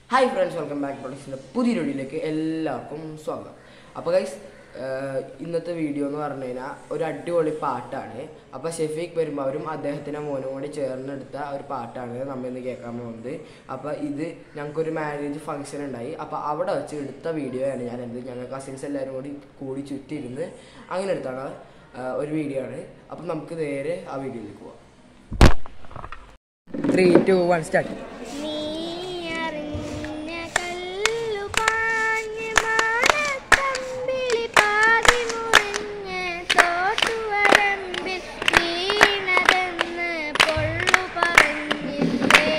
Hi friends welcome back പ്രൊഡക്ഷൻ്റെ പുതിയ വീഡിയോയിലേക്ക് എല്ലാവർക്കും സ്വാഗതം അപ്പോൾ ഗൈസ് ഇന്നത്തെ വീഡിയോ എന്ന് പറഞ്ഞു കഴിഞ്ഞാൽ ഒരു അടിപൊളി പാട്ടാണ് അപ്പോൾ ഷെഫീഖ് പെരുമ്പാവരും അദ്ദേഹത്തിൻ്റെ മോനും കൂടി ചേർന്നെടുത്ത ഒരു പാട്ടാണ് നമ്മൾ ഇന്ന് കേൾക്കാൻ പോകുന്നത് അപ്പോൾ ഇത് ഞങ്ങൾക്കൊരു മാരേജ് ഫംഗ്ഷൻ ഉണ്ടായി അപ്പോൾ അവിടെ വെച്ച് എടുത്ത വീഡിയോ ആണ് ഞാൻ എടുത്തത് ഞങ്ങൾ കസിൻസ് എല്ലാവരും കൂടി കൂടി ചുറ്റിയിരുന്ന് അങ്ങനെ എടുത്താണ് ആ, ഒരു വീഡിയോ ആണ് അപ്പം നമുക്ക് നേരെ ആ വീഡിയോയിലേക്ക് പോവാം ത്രീ ടു വൺ സ്റ്റാർട്ട് നീ അറിഞ്ഞ കല്ലു പാഞ്ഞ് മാനത്തമ്പിളി പാതി മുറിഞ്ഞ് തോട്ടുവരമ്പിൽ വീണതെന്ന് പൊള്ളു പറഞ്ഞില്ലേ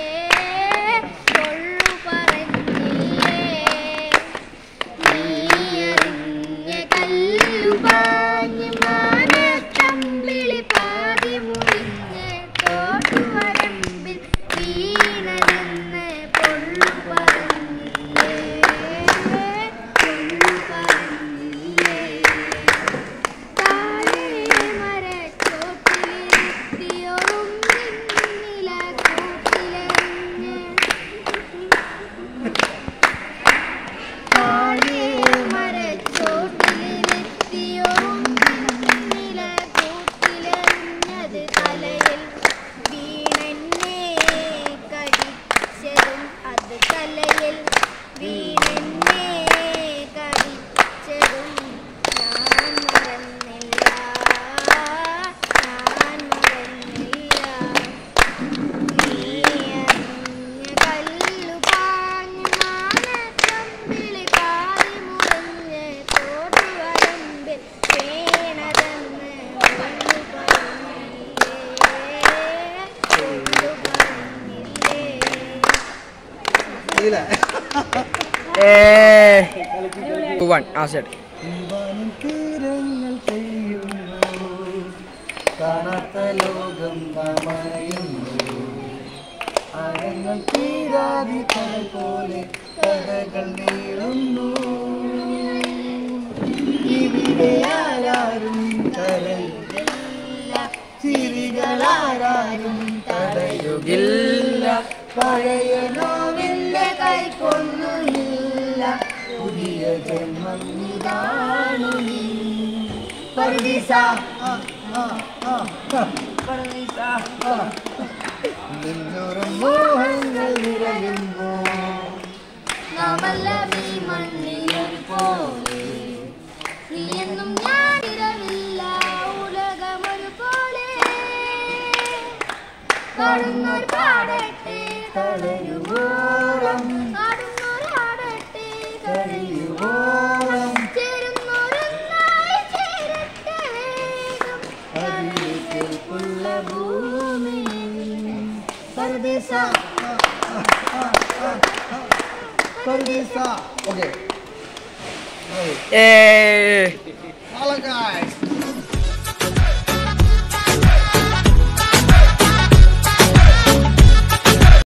പൊള്ളു പറഞ്ഞില്ലേ നീ അറിഞ്ഞ കല്ലു പാഞ്ഞ് മാനത്തമ്പിളി പാതി മുറിഞ്ഞ് തോട്ടുവരമ്പിൽ വീണതെന്ന് പൊള്ളു പറഞ്ഞില്ലേ പൊള്ളു പറഞ്ഞില്ലേ താഴെ മരച്ചോട്ടിലിരുത്തിയൊരും നിന്നില കൂട്ടിലെറിഞ്ഞ് താഴെ മരച്ചോട്ടിലിരുത്തിയൊരും നിന്നില കൂട്ടിലെറിഞ്ഞത് തലയിൽ വീണെന്നെ കടിച്ചതും അത് തലയിൽ വീണെന്നെ കടിച്ചതും ഞാൻ മറന്നില്ല ഞാൻ മറന്നില്ല നീ അറിഞ്ഞ കല്ലു പാഞ്ഞ് മാനത്തമ്പിളി പാതി മുറിഞ്ഞ് തോട്ടുവരമ്പിൽ വീണതെന്ന് പൊള്ളു പറഞ്ഞില്ലേ പൊള്ളു പറഞ്ഞില്ലേ വൺ ആ സ്റ്റാർട്ട് ഇവാനും തീരങ്ങൾ പെയ്യുന്നു കാണാത്ത ലോകം നമയുന്നു അരങ്ങൾ തീരാതി കടൽ പോലെ കഥകൾ നീളുന്നു ഇവിടെ ആരാരും കരയുകില്ല ചിരികളാരും തടയുകില്ല പഴയ നോവിന്റെ കൈക്കൊള്ളില്ല പുതിയ ജന്മം ഇതാണ് നീ. പറുദീസ. ആ, ആ, ആ, ആ. പറുദീസ. ആ. നെഞ്ചോരം മോഹങ്ങൾ നിറയുമ്പോൾ നാമെല്ലാം ഈ മണ്ണിൽ പോലെ നീയെന്നും ഞാനിരവില്ല ഉലകമൊരു പോലെ പാടുന്നോർ പാടട്ടെ തളരുവോളം പാടുന്നോരാടട്ടെ കഴിയുവോളം ചേരുന്നോരൊന്നായി ചേരട്ടെ അതിലേക്കുള്ള ഭൂമി പറുദീസ പറുദീസ ഓക്കെ ഏ Hello guys.